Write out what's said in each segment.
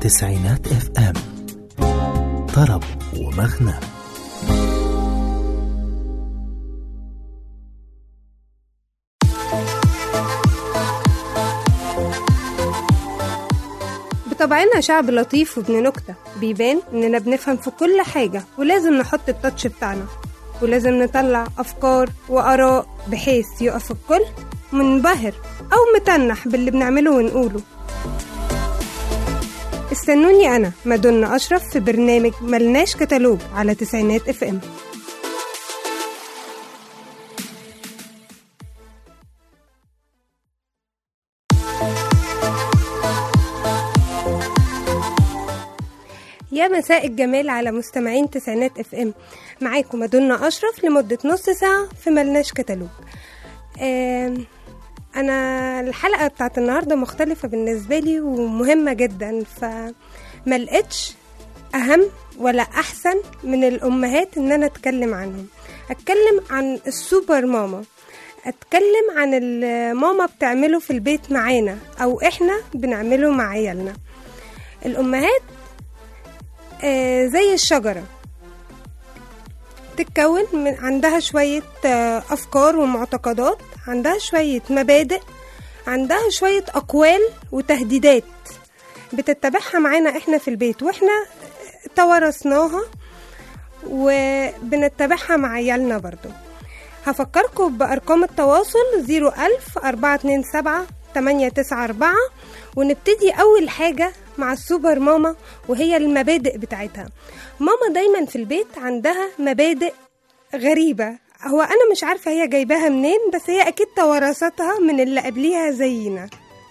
تسعينات اف ام طرب ومغنى بطبعنا شعب لطيف وابن نكتة بيبان إننا بنفهم في كل حاجة ولازم نحط التاتش بتاعنا ولازم نطلع أفكار وآراء بحيث يقف الكل منبهر أو متنح باللي بنعمله ونقوله استنوني أنا مادونا أشرف في برنامج ملناش كتالوج على تسعينات اف ام يا مساء الجمال على مستمعين تسعينات اف ام معاكم مادونا اشرف لمده نص ساعه في ملناش كتالوج آم، انا الحلقه بتاعت النهارده مختلفه بالنسبه لي ومهمه جدا فما لقيتش اهم ولا احسن من الامهات ان انا اتكلم عنهم اتكلم عن السوبر ماما اتكلم عن اللي ماما بتعمله في البيت معانا او احنا بنعمله مع عيالنا الامهات آه، زي الشجرة تتكون من عندها شوية آه، أفكار ومعتقدات عندها شوية مبادئ عندها شوية أقوال وتهديدات بتتبعها معانا إحنا في البيت وإحنا توارثناها وبنتبعها مع عيالنا برضو هفكركم بأرقام التواصل 01000 427 894 ونبتدي أول حاجة مع السوبر ماما وهي المبادئ بتاعتها ماما دايما في البيت عندها مبادئ غريبة هو أنا مش عارفة هي جايباها منين بس هي أكيد توارثتها من اللي قبليها زينا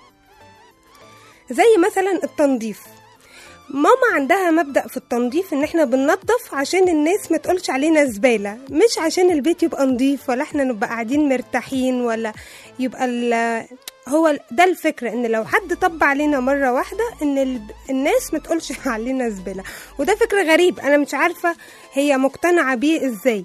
زي مثلا التنظيف ماما عندها مبدأ في التنظيف ان احنا بننظف عشان الناس ما تقولش علينا زبالة مش عشان البيت يبقى نظيف ولا احنا نبقى قاعدين مرتاحين ولا يبقى ال- هو ده الفكرة ان لو حد طب علينا مرة واحدة ان ال- الناس ما تقولش علينا زبالة وده فكرة غريب انا مش عارفة هي مقتنعة بيه ازاي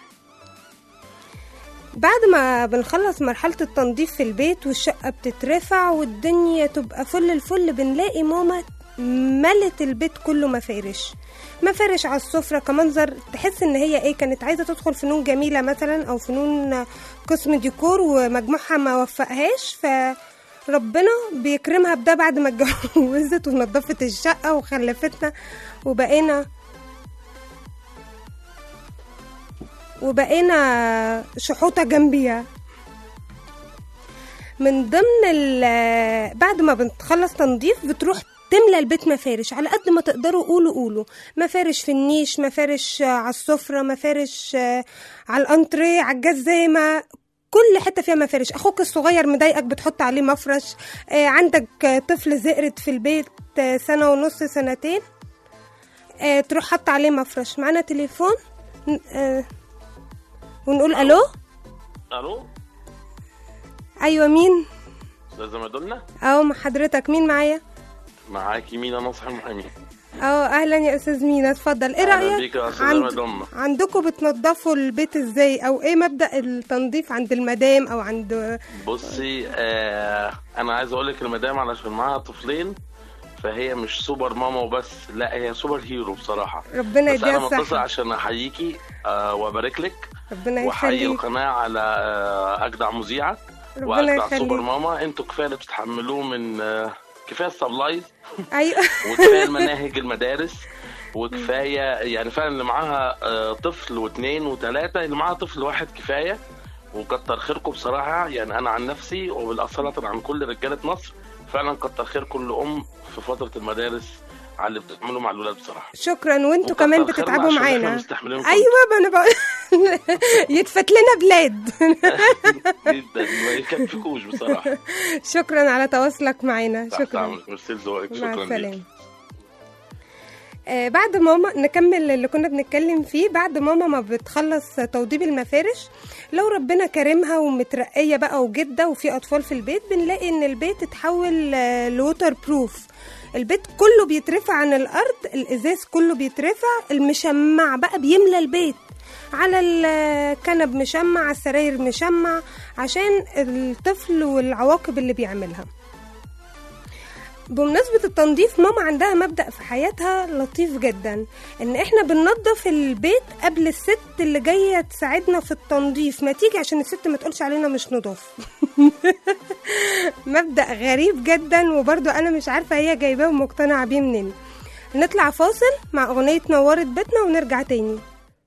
بعد ما بنخلص مرحلة التنظيف في البيت والشقة بتترفع والدنيا تبقى فل الفل بنلاقي ماما ملت البيت كله مفارش مفارش على السفرة كمنظر تحس ان هي ايه كانت عايزة تدخل فنون جميلة مثلا او فنون قسم ديكور ومجموعها ما وفقهاش فربنا بيكرمها بده بعد ما اتجوزت ونظفت الشقة وخلفتنا وبقينا وبقينا شحوطة جنبيها من ضمن ال- بعد ما بتخلص تنظيف بتروح تملى البيت مفارش على قد ما تقدروا قولوا قولوا مفارش في النيش مفارش آه، على السفرة مفارش آه، على الانتريه على الجزامة كل حته فيها مفارش اخوك الصغير مضايقك بتحط عليه مفرش آه، عندك آه، طفل زقرت في البيت آه، سنه ونص سنتين آه، تروح حط عليه مفرش معانا تليفون ن- آه، ونقول الو الو ايوه مين استاذه مادونا اهو مع حضرتك مين معايا معاكي مينا نصح المحامي اه اهلا يا استاذ مينا اتفضل ايه أهلا رايك بيك يا أستاذة مدام. عندكم بتنضفوا البيت ازاي او ايه مبدا التنظيف عند المدام او عند بصي آه انا عايز اقول لك المدام علشان معاها طفلين فهي مش سوبر ماما وبس لا هي سوبر هيرو بصراحه ربنا بس انا يديها متصل الصحه عشان احييكي آه وابارك لك ربنا واحيي يخليك القناه على آه اجدع مذيعه ربنا واجدع يخليك سوبر ماما انتوا كفايه اللي بتتحملوه من آه كفايه السبلايز ايوه وكفايه المناهج المدارس وكفايه يعني فعلا اللي معاها آه، طفل واثنين وثلاثه اللي معاها طفل واحد كفايه وكتر خيركم بصراحه يعني انا عن نفسي وبالاصاله عن كل رجاله مصر فعلا كتر خير كل ام في فتره المدارس على اللي بتعملوا مع الولاد بصراحه شكرا وانتوا وكتر كمان خيرنا بتتعبوا عشان إحنا معانا مستحملينكم. ايوه ما انا بقول يتفت لنا بلاد جدا ما يكفيكوش بصراحه شكرا على تواصلك معانا تحت شكرا أمرك. ميرسي لذوقك مع شكرا السلامه ليك آه بعد ماما نكمل اللي كنا بنتكلم فيه بعد ماما ما بتخلص توضيب المفارش لو ربنا كرمها ومترقية بقى وجدة وفي أطفال في البيت بنلاقي إن البيت اتحول آه، لوتر بروف البيت كله بيترفع عن الأرض الإزاز كله بيترفع المشمع بقى بيملى البيت على الكنب مشمع على السراير مشمع عشان الطفل والعواقب اللي بيعملها بمناسبة التنظيف ماما عندها مبدأ في حياتها لطيف جدا ان احنا بننظف البيت قبل الست اللي جاية تساعدنا في التنظيف ما تيجي عشان الست ما تقولش علينا مش نضاف مبدأ غريب جدا وبرضو انا مش عارفة هي جايباه ومقتنعة بيه منين نطلع فاصل مع اغنية نورت بيتنا ونرجع تاني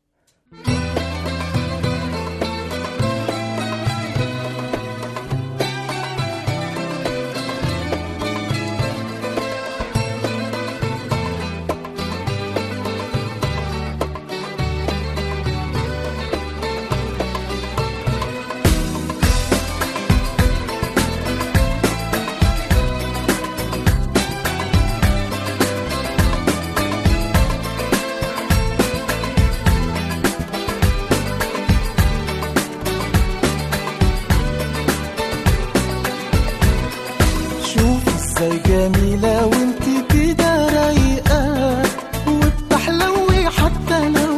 شوفي ازاي جميلة وانت كده رايقة وبتحلوي حتى لو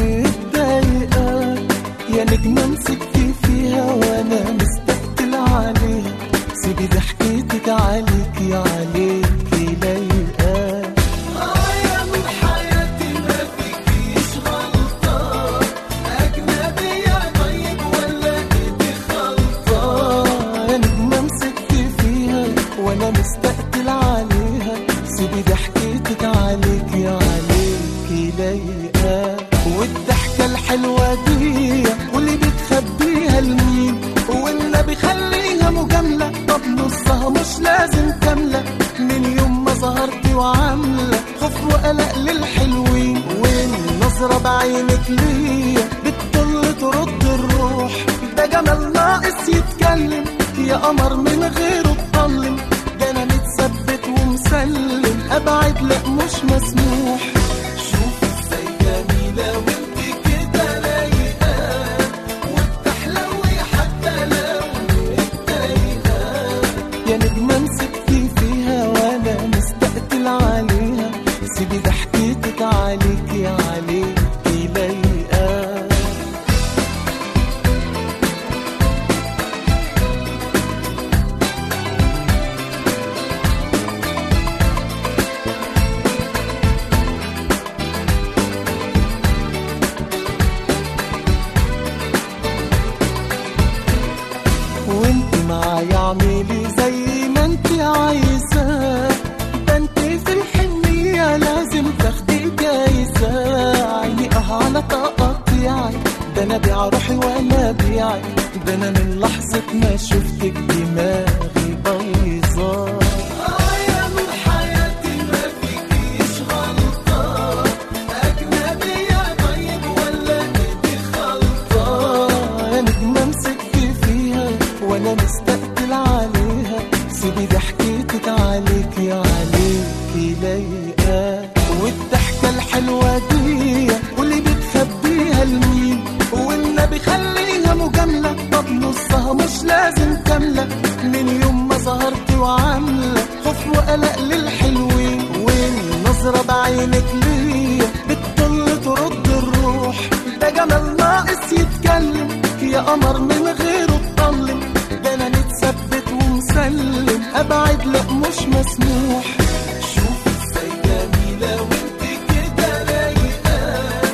متضايقة يا نجمة مسكتي فيها وانا مستقتل عليها سيبي ضحكتك عليكي عليكي لايقة آه يا من حياتي ما فيكيش غلطة أجنبية طيب ولا إيدي خلطة يا نجمة مسكتي فيها وأنا مستقتل عليها سيبي ضحكتك عليكي عليكي لايقة والضحكة الحلوة دي واللي بتخبيها لمين والنبي خليها مجاملة طب نصها مش لازم كاملة من يوم ما ظهرتي وعاملة خوف وقلق للحلوين والنظرة بعينك ليا بتطل ترد الروح ده جمال ناقص يتكلم يا قمر من غيره اتظلم ده انا متثبت ومسلم ابعد لا مش مسموح شوف ازاي جميلة وانت كده رايقة وبتحلوي حتى لو متضايقة يا نجمة مسكتي فيها وانا مستقتل عليها سيبي ضحكتك عليكي عليكي لايقة وانت معايا اعملي زي ما انت عايزة ده انت في الحنية لازم تاخدي جايزة عيني اه على تقطيعي ده انا بيع روحي وانا بيعي ده انا من لحظة ما شفتك دماغي بايظة اه يا من حياتي ما فيكيش غلطة أجنبية طيب ولا إيدي خلطة يا نجمة مسكتي فيها وأنا مستقتل عليها سيبي ضحكتك عليكي عليكي لايقة والضحكة الحلوة دي واللي بتخبيها لمين والنبي خليها مجاملة طب نصها مش لازم كاملة من يوم ما ظهرتي وعاملة خوف وقلق للحلوين والنظرة بعينك ليا بتطل ترد الروح ده جمال ناقص يتكلم يا قمر من غيره اتظلم ده انا متثبت ومسلم ابعد لا مش مسموح شوف ازاي جميلة وانت كده رايقة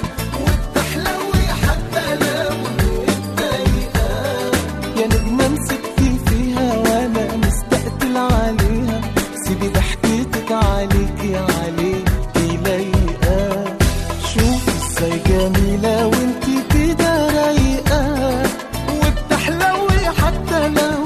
وبتحلوي حتى لو متضايقة يا نجمة مسكتي فيها وانا مستقتل عليها سيبي ضحكتك عليكي عليكي لايقة شوف ازاي جميلة وانت كده رايقة وبتحلوي حتى لو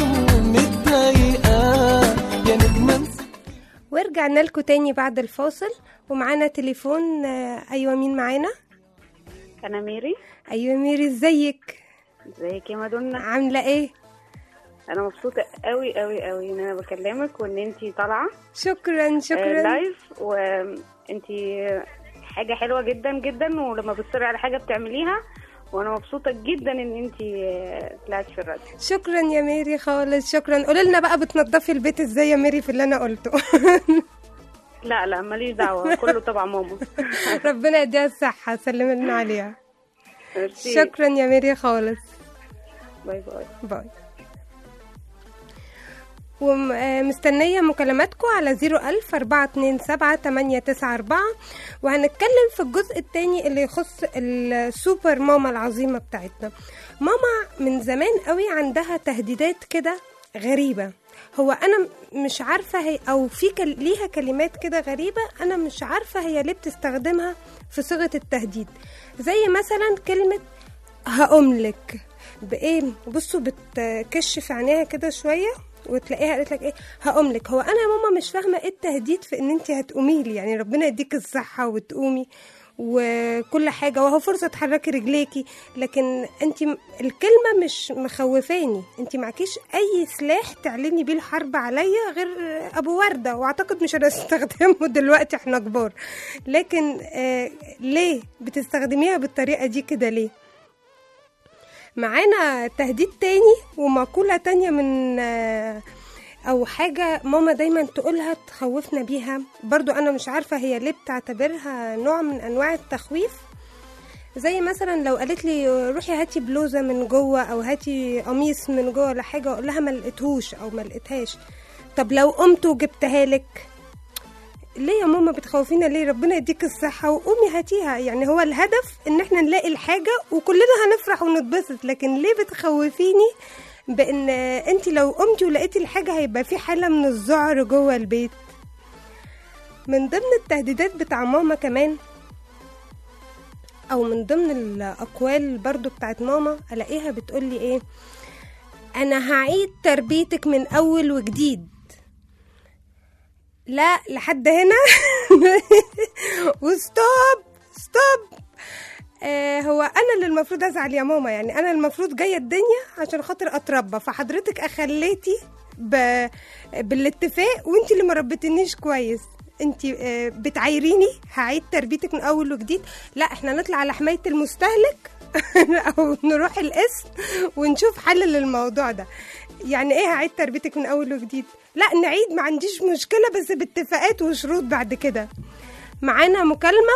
متضايقة يا نجمة مسكتي ورجعنا لكم تاني بعد الفاصل ومعانا تليفون آه، ايوه مين معانا انا ميري ايوه ميري ازيك ازيك يا مادونا عامله ايه انا مبسوطه قوي قوي قوي ان انا بكلمك وان انتي طالعه شكرا آه، شكرا لايف وانتي حاجه حلوه جدا جدا ولما بتصري على حاجه بتعمليها وانا مبسوطه جدا ان انتي آه، طلعتي في الراديو شكرا يا ميري خالص شكرا قولي لنا بقى بتنضفي البيت ازاي يا ميري في اللي انا قلته لا لا ماليش دعوه كله تبع ماما ربنا يديها الصحه سلم لنا عليها ميرسي. شكرا يا ميري خالص باي باي باي ومستنية مكالماتكم على 01000 427 894 وهنتكلم في الجزء التاني اللي يخص السوبر ماما العظيمة بتاعتنا ماما من زمان قوي عندها تهديدات كده غريبة هو انا مش عارفة هي او في كل ليها كلمات كده غريبة انا مش عارفة هي ليه بتستخدمها في صيغة التهديد زي مثلا كلمة هقوملك بايه بصوا بتكش في عينيها كده شويه وتلاقيها قالت لك ايه هقوم لك هو انا يا ماما مش فاهمه ايه التهديد في ان انت هتقومي لي يعني ربنا يديك الصحه وتقومي وكل حاجه وهو فرصه تحركي رجليكي لكن انت الكلمه مش مخوفاني انت معكيش اي سلاح تعلني بيه الحرب عليا غير ابو ورده واعتقد مش هنستخدمه دلوقتي احنا كبار لكن آه ليه بتستخدميها بالطريقه دي كده ليه معانا تهديد تاني ومقولة تانية من آه، أو حاجة ماما دايما تقولها تخوفنا بيها برضو أنا مش عارفة هي ليه بتعتبرها نوع من أنواع التخويف زي مثلا لو قالت لي روحي هاتي بلوزة من جوه أو هاتي قميص من جوه ولا حاجة أقول لها ما لقيتهوش أو ما لقيتهاش طب لو قمت وجبتها لك ليه يا ماما بتخوفينا ليه ربنا يديك الصحة وقومي هاتيها يعني هو الهدف ان احنا نلاقي الحاجة وكلنا هنفرح ونتبسط لكن ليه بتخوفيني بان انت لو قمتي ولقيتي الحاجة هيبقى في حالة من الذعر جوه البيت من ضمن التهديدات بتاع ماما كمان او من ضمن الاقوال برضو بتاعت ماما الاقيها بتقولي ايه انا هعيد تربيتك من اول وجديد لا لحد هنا وستوب ستوب آه هو انا اللي المفروض ازعل يا ماما يعني انا المفروض جايه الدنيا عشان خاطر اتربى فحضرتك اخليتي ب... بالاتفاق وانت اللي ما ربيتنيش كويس انت آه بتعايريني هعيد تربيتك من اول وجديد لا احنا نطلع على حمايه المستهلك او نروح القسم ونشوف حل للموضوع ده يعني ايه هعيد تربيتك من اول وجديد لا نعيد ما عنديش مشكله بس باتفاقات وشروط بعد كده معانا مكالمه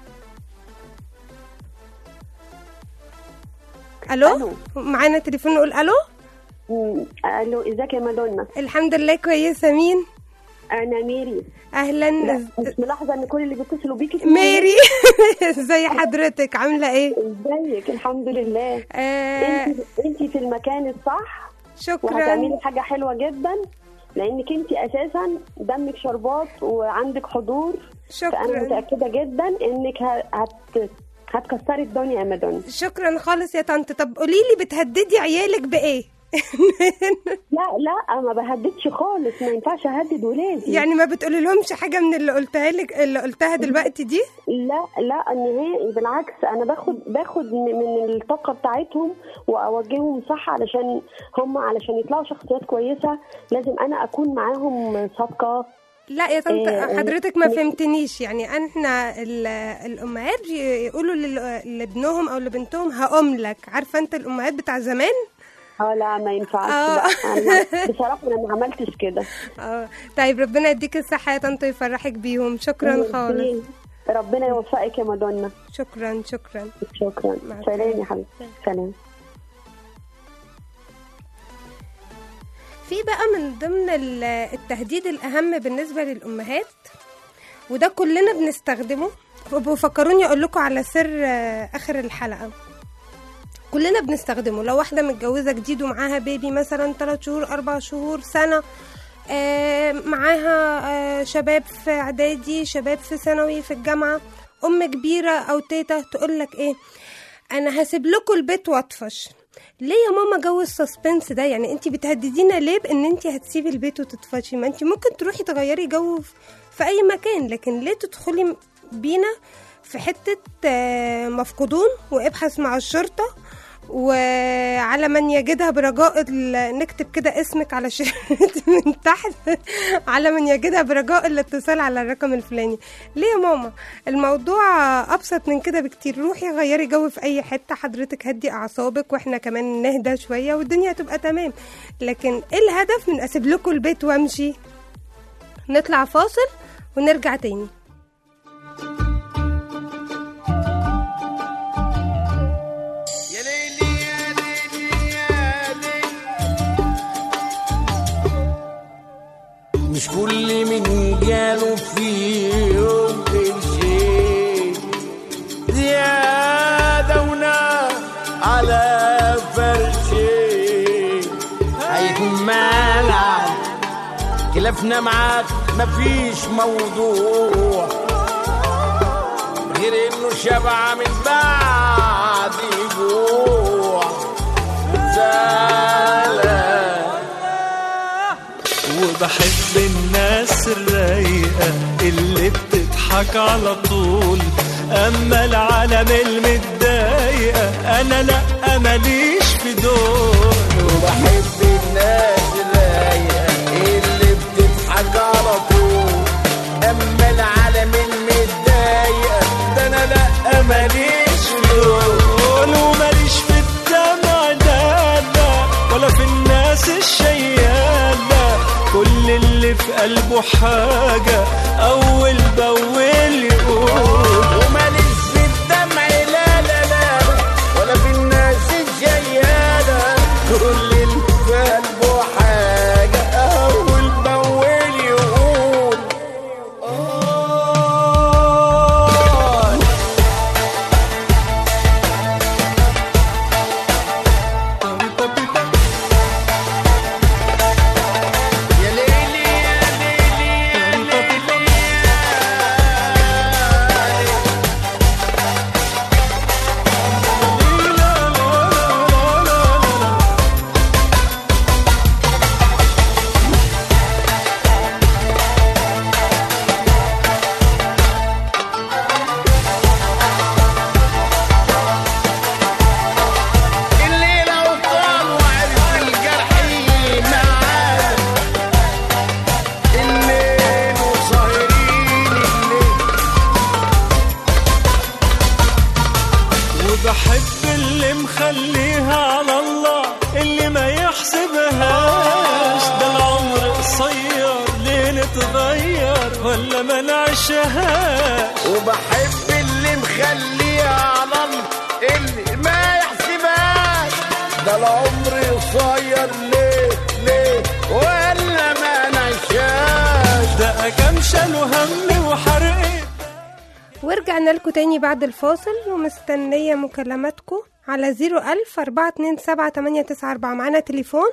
الو ألو. معانا تليفون نقول الو مم. الو ازيك يا مادونا الحمد لله كويسه مين انا ميري اهلا لا مش ملاحظه ان كل اللي بيتصلوا بيكي اسمهم ميري ازي حضرتك عامله ايه ازيك الحمد لله آه انت انت في المكان الصح شكرا وهتعملي حاجه حلوه جدا لانك انت اساسا دمك شربات وعندك حضور فانا شكرا متاكده جدا انك ه- هت هتكسري الدنيا يا مادونا شكرا خالص يا طنط طب قولي لي بتهددي عيالك بايه لا لا ما بهددش خالص ما ينفعش اهدد ولادي يعني ما بتقولي لهمش حاجه من اللي قلتها لك اللي قلتها دلوقتي دي لا لا نهائي بالعكس انا باخد باخد من من الطاقه بتاعتهم واوجههم صح علشان هم علشان يطلعوا شخصيات كويسه لازم انا اكون معاهم صادقه لا يا طنط إيه، حضرتك ما إيه. فهمتنيش يعني احنا ال- الامهات يقولوا لل- لابنهم او لبنتهم هقوم لك عارفه انت الامهات بتاع زمان اه لا ما ينفعش آه. لا أنا بصراحه انا ما عملتش كده اه طيب ربنا يديك الصحه يا طنط ويفرحك بيهم شكرا خالص ربنا يوفقك يا مادونا شكرا شكرا شكرا مع سلام السلامة. يا حبيبتي سلام في بقى من ضمن ال- التهديد الأهم بالنسبة للأمهات وده كلنا بنستخدمه وفكروني أقول لكم على سر آه، آخر الحلقة كلنا بنستخدمه لو واحدة متجوزة جديد ومعاها بيبي مثلا 3 شهور 4 شهور سنة آه، معاها آه، شباب في إعدادي شباب في ثانوي في الجامعة أم كبيرة أو تيتا تقولك إيه انا هسيب لكم البيت واطفش ليه يا ماما جو السسبنس ده يعني انت بتهددينا ليه بان انت هتسيبي البيت وتطفشي ما انت ممكن تروحي تغيري جو في- في اي مكان لكن ليه تدخلي بينا في حتة آه، مفقودون وابحث مع الشرطة وعلى من يجدها برجاء ال- نكتب كده اسمك على شريط من تحت على من يجدها برجاء الاتصال على الرقم الفلاني ليه يا ماما الموضوع ابسط من كده بكتير روحي غيري جو في اي حته حضرتك هدي اعصابك واحنا كمان نهدى شويه والدنيا هتبقى تمام لكن ايه الهدف من اسيب لكم البيت وامشي نطلع فاصل ونرجع تاني يا ليلي يا ليلي يا ليلي كل من جاله في يوم قرشين زيادة ونار على فرشين هيكون مالع خلافنا معاك مفيش موضوع غير انه شبع من بعد جوع زعلان وبحب الناس الرايقة اللي بتضحك على طول أما العالم المتضايقة أنا لأ ماليش في دول وبحب الناس الرايقة اللي بتضحك على طول أما العالم المتضايقة ده أنا لأ ماليش في دول وماليش في الدمع ده لا ولا في الناس الشيالة كل اللي في قلبه حاجة أول بأول يقول وماليش في الدمع لا لا لا ولا في الناس الجيالة كل اللي في قلبه حاجة أول بأول يقول آه يا ليلي يا ليلي يا ليلي الليلة وطال وعرف الجرح معانا الليل وسهرين الليل وبحب اللي مخليها على الله اللي ما يحسبهاش ده العمر قصير ليه نتغير ولا ما نعيشهاش وبحب اللي مخليها على الله اللي ما يحسبهاش ده العمر قصير ليه ليه ولا ما نعيشهاش ده كام شالوا هم وحرقت ورجعنا لكم تاني بعد الفاصل ومستنية مكالماتكم على زيرو ألف أربعة اتنين سبعة تمانية تسعة أربعة معانا تليفون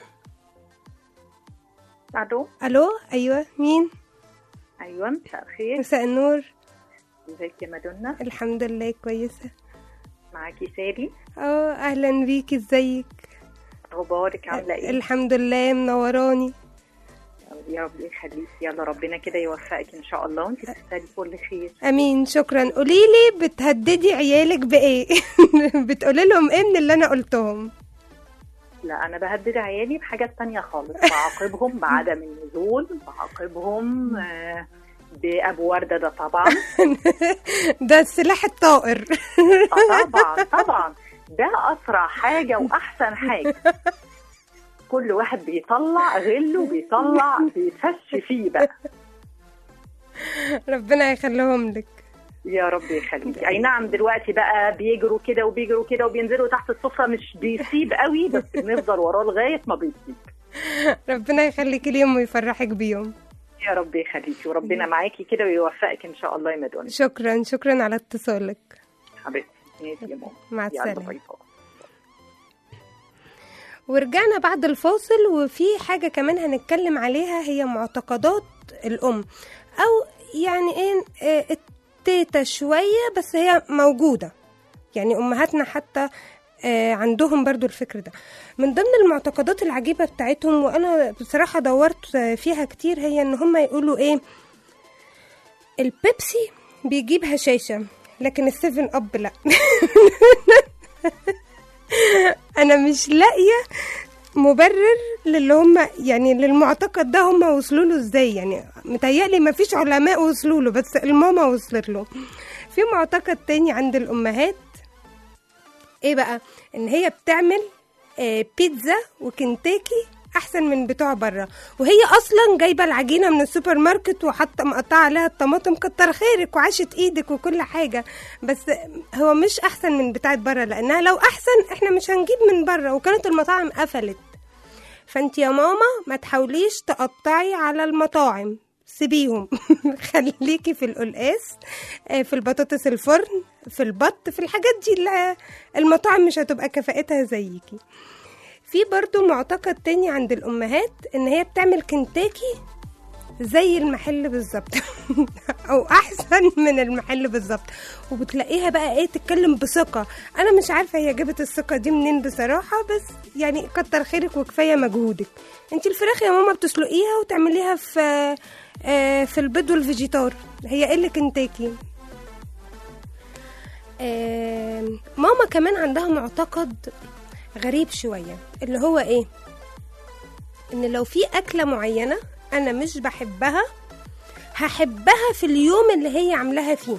الو ألو أيوة مين ايوه مساء الخير مساء النور ازيك يا مادونا الحمد لله كويسة معاكي سالي اه أهلا بيكي ازيك اخبارك عامله ايه الحمد لله منوراني يا رب يخليك يلا ربنا كده يوفقك ان شاء الله وانت تستاهلي كل خير امين شكرا قوليلي بتهددي عيالك بايه بتقولي لهم ايه من اللي انا قلتهم لا انا بهدد عيالي بحاجات تانية خالص بعاقبهم بعدم النزول بعاقبهم آه، بابو ورده ده طبعا ده السلاح الطائر آه، طبعا طبعا ده اسرع حاجه واحسن حاجه كل واحد بيطلع غله بيطلع بيفش فيه بقى ربنا يخليهم لك يا رب يخليك اي نعم دلوقتي بقى بيجروا كده وبيجروا كده وبينزلوا تحت السفره مش بيسيب قوي بس بنفضل وراه لغايه ما بيسيب ربنا يخليك اليوم ويفرحك بيهم يا رب يخليكي وربنا معاكي كده ويوفقك ان شاء الله يا مدونة شكرا شكرا على اتصالك حبيبتي ماشي يا ماما مع يلا السلامة باي باي. ورجعنا بعد الفاصل وفي حاجة كمان هنتكلم عليها هي معتقدات الأم أو يعني إيه آه، التيتا شوية بس هي موجودة يعني أمهاتنا حتى آه، عندهم برضو الفكر ده من ضمن المعتقدات العجيبة بتاعتهم وأنا بصراحة دورت آه، فيها كتير هي إن هم يقولوا إيه البيبسي بيجيب هشاشة لكن السيفن أب لأ انا مش لاقيه مبرر للي هم يعني للمعتقد ده هم وصلوا له ازاي يعني متهيألي ما فيش علماء وصلوا له بس الماما وصلت له في معتقد تاني عند الامهات ايه بقى ان هي بتعمل آه، بيتزا وكنتاكي احسن من بتوع بره وهي اصلا جايبه العجينه من السوبر ماركت وحاطه مقطعه عليها الطماطم كتر خيرك وعاشت ايدك وكل حاجه بس هو مش احسن من بتاعت بره لانها لو احسن احنا مش هنجيب من بره وكانت المطاعم قفلت فانت يا ماما ما تحاوليش تقطعي على المطاعم سيبيهم خليكي في القلقاس آه، في البطاطس الفرن في البط في الحاجات دي اللي المطاعم مش هتبقى كفاءتها زيكي في برضو معتقد تاني عند الأمهات إن هي بتعمل كنتاكي زي المحل بالظبط او احسن من المحل بالظبط وبتلاقيها بقى ايه تتكلم بثقه انا مش عارفه هي جابت الثقه دي منين بصراحه بس يعني كتر خيرك وكفايه مجهودك انت الفراخ يا ماما بتسلقيها وتعمليها في آه، في البيض والفيجيتار هي ايه اللي كنتاكي آه، ماما كمان عندها معتقد غريب شويه اللي هو ايه ان لو في اكله معينه انا مش بحبها هحبها في اليوم اللي هي عاملاها فيه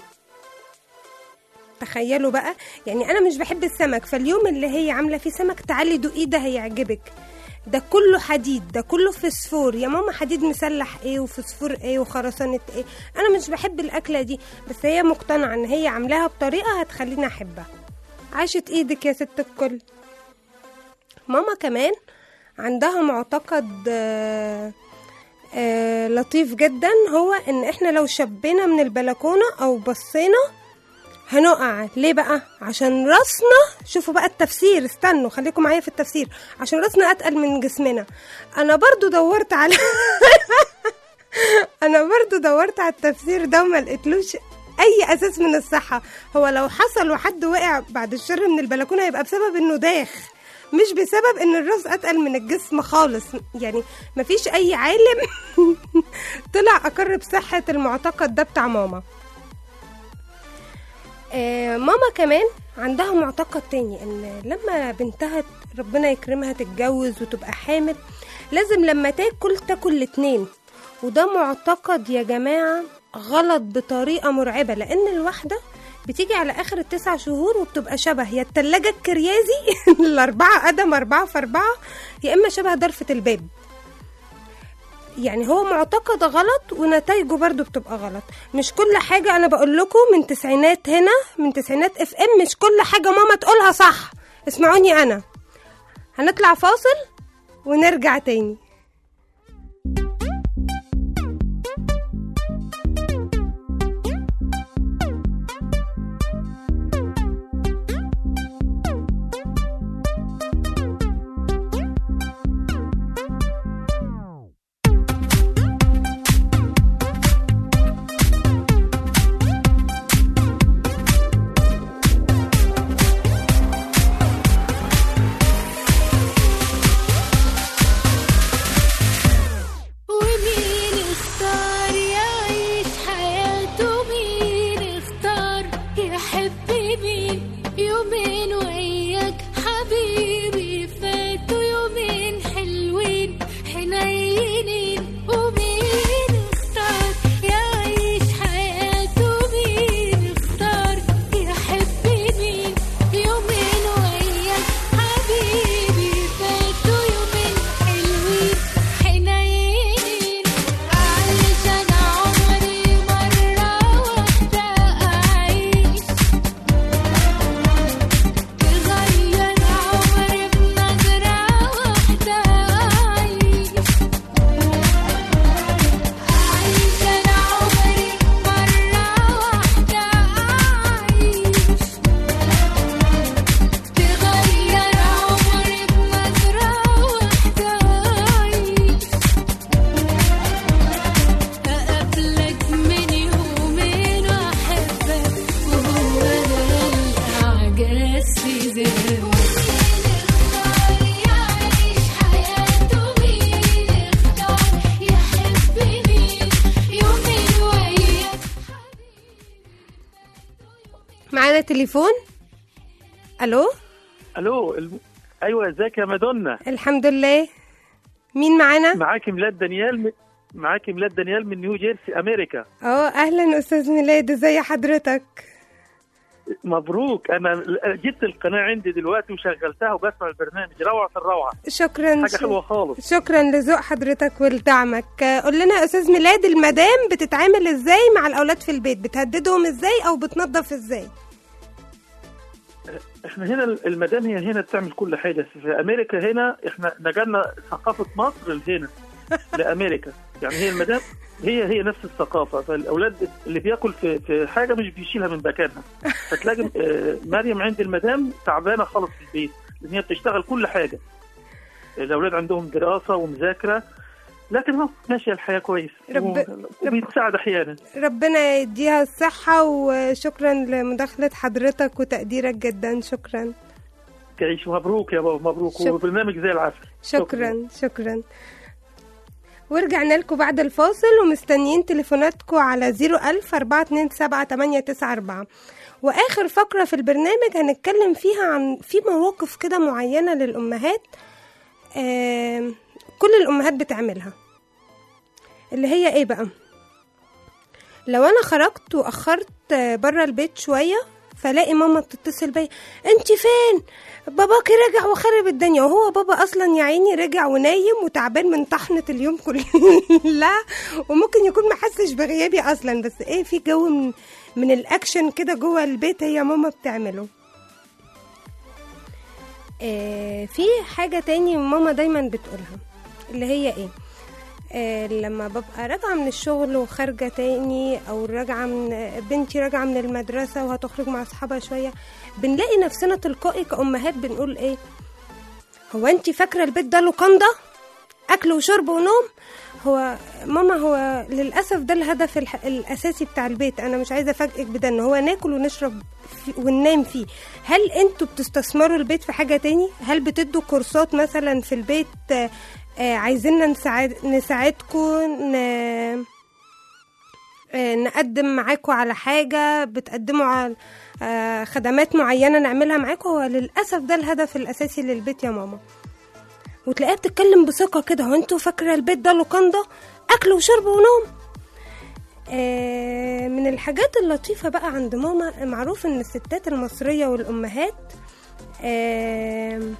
تخيلوا بقى يعني انا مش بحب السمك فاليوم اللي هي عامله فيه سمك تعالي دوقيه ده هيعجبك ده كله حديد ده كله فسفور يا ماما حديد مسلح ايه وفسفور ايه وخرسانة ايه انا مش بحب الاكله دي بس هي مقتنعه ان هي عاملاها بطريقه هتخليني احبها عاشت ايدك يا ست الكل ماما كمان عندها معتقد آه، آه، لطيف جدا هو ان احنا لو شبينا من البلكونه او بصينا هنقع ليه بقى عشان راسنا شوفوا بقى التفسير استنوا خليكم معايا في التفسير عشان راسنا اتقل من جسمنا انا برضو دورت على انا برضو دورت على التفسير ده وما لقيتلوش اي اساس من الصحه هو لو حصل وحد وقع بعد الشر من البلكونه هيبقى بسبب انه داخ مش بسبب ان الراس اتقل من الجسم خالص يعني مفيش اي عالم طلع اقر بصحه المعتقد ده بتاع ماما آه، ماما كمان عندها معتقد تاني ان لما بنتها ربنا يكرمها تتجوز وتبقى حامل لازم لما تاكل تاكل الاتنين وده معتقد يا جماعة غلط بطريقة مرعبة لأن الواحدة بتيجي على آخر التسع شهور وبتبقى شبه يا التلاجة الكريازي الأربعة قدم أربعة في أربعة يا إما شبه ضرفة الباب يعني هو معتقد غلط ونتائجه برضو بتبقى غلط مش كل حاجة أنا بقول لكم من تسعينات هنا من تسعينات اف ام مش كل حاجة ماما تقولها صح اسمعوني أنا هنطلع فاصل ونرجع تاني ومين اختار يعيش حياته مين اختار يحب مين يومين وياك حبيبي فاتوا يومين حلوين حنينين ومين اختار يعيش حياته مين اختار يحب مين يومين وياك حبيبي فاتوا يومين حلوين حنينين علشان عمري مرة واحدة أعيش تغير عمري بنظرة واحدة أعيش علشان عمري مرة واحدة أعيش تغير عمري بنظرة واحدة أعيش أقابلك من يومين وأحبك وهو ده الإعجاز في ذهني يعيش حياته مين اختار يحب مين يومين وياك معانا تليفون ألو الو الم... ايوه ازيك يا مادونا الحمد لله مين معانا معاكي ميلاد دانيال م... معاكي ميلاد دانيال من نيو جيرسي امريكا اه اهلا استاذ ميلاد ازي حضرتك مبروك انا ل- جبت القناه عندي دلوقتي وشغلتها وبسمع البرنامج روعه الروعه شكرا حاجه حلوه خالص شكرا لذوق حضرتك ولدعمك آه، قول لنا يا استاذ ميلاد المدام بتتعامل ازاي مع الاولاد في البيت بتهددهم ازاي او بتنظف ازاي احنا هنا المدام هي هنا بتعمل كل حاجه في امريكا هنا احنا نقلنا ثقافه مصر لهنا لامريكا يعني هي المدام هي هي نفس الثقافه فالاولاد اللي بياكل في في حاجه مش بيشيلها من مكانها فتلاقي آه، مريم عند المدام تعبانه خالص في البيت لان هي بتشتغل كل حاجه الاولاد عندهم دراسه ومذاكره لكن هو ماشيه الحياه كويس رب- و- وبيتساعد احيانا ربنا يديها الصحة وشكرا لمداخلة حضرتك وتقديرك جدا شكرا تعيش مبروك يا بابا مبروك شكرا. وبرنامج زي العسل شكرا شكرا ورجعنا لكم بعد الفاصل ومستنيين تليفوناتكم على 01000 427 واخر فقره في البرنامج هنتكلم فيها عن في مواقف كده معينه للامهات آم، كل الامهات بتعملها اللي هي ايه بقى لو انا خرجت واخرت بره البيت شويه فلاقي ماما بتتصل بيا انت فين باباكي رجع وخرب الدنيا وهو بابا اصلا يا عيني رجع ونايم وتعبان من طحنه اليوم كلها وممكن يكون ما حسش بغيابي اصلا بس ايه في جو من من الاكشن كده جوه البيت هي ماما بتعمله آه في حاجه تاني ماما دايما بتقولها اللي هي ايه آه، لما ببقى راجعة من الشغل وخارجة تاني أو راجعة من بنتي راجعة من المدرسة وهتخرج مع أصحابها شوية بنلاقي نفسنا تلقائي كأمهات بنقول إيه هو أنت فاكرة البيت ده لوكاندا أكل وشرب ونوم هو ماما هو للأسف ده الهدف الح- الأساسي بتاع البيت أنا مش عايزة أفاجئك بده إن هو ناكل ونشرب في- وننام فيه هل انتوا بتستثمروا البيت في حاجة تاني هل بتدوا كورسات مثلا في البيت آه، آه، عايزيننا نساعد نساعدكم ن... آه، نقدم معاكم على حاجة بتقدموا على آه، خدمات معينة نعملها معاكم هو للأسف ده الهدف الأساسي للبيت يا ماما وتلاقيها بتتكلم بثقة كده هو انتوا فاكرة البيت ده لوكاندا أكل وشرب ونوم آه، من الحاجات اللطيفة بقى عند ماما معروف ان الستات المصرية والأمهات آم،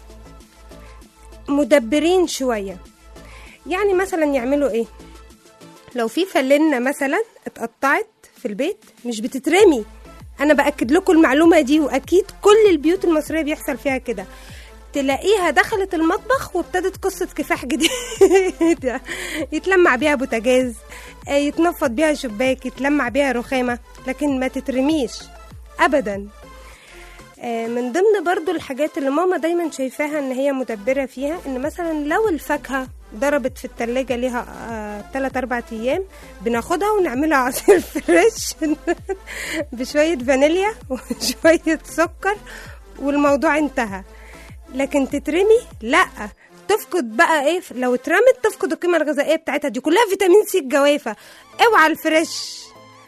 مدبرين شوية يعني مثلا يعملوا ايه لو في فلنة مثلا اتقطعت في البيت مش بتترمي انا باكد لكم المعلومه دي واكيد كل البيوت المصريه بيحصل فيها كده تلاقيها دخلت المطبخ وابتدت قصة كفاح جديدة يتلمع بيها بوتاجاز آه، يتنفض بيها شباك يتلمع بيها رخامة لكن ما تترميش أبدا آه، من ضمن برضو الحاجات اللي ماما دايما شايفاها ان هي مدبرة فيها ان مثلا لو الفاكهة ضربت في التلاجة ليها آه، تلات أربع أيام بناخدها ونعملها عصير فريش بشوية فانيليا وشوية سكر والموضوع انتهى لكن تترمي لا تفقد بقى ايه لو اترمت تفقد القيمة الغذائية بتاعتها دي كلها فيتامين سي الجوافة اوعى الفريش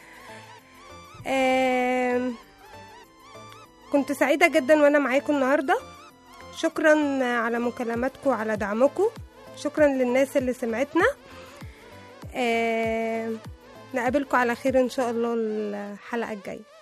آم، كنت سعيدة جدا وانا معاكم النهاردة شكرا على مكالماتكم وعلى دعمكم شكرا للناس اللي سمعتنا آم، نقابلكم على خير ان شاء الله الحلقة الجاية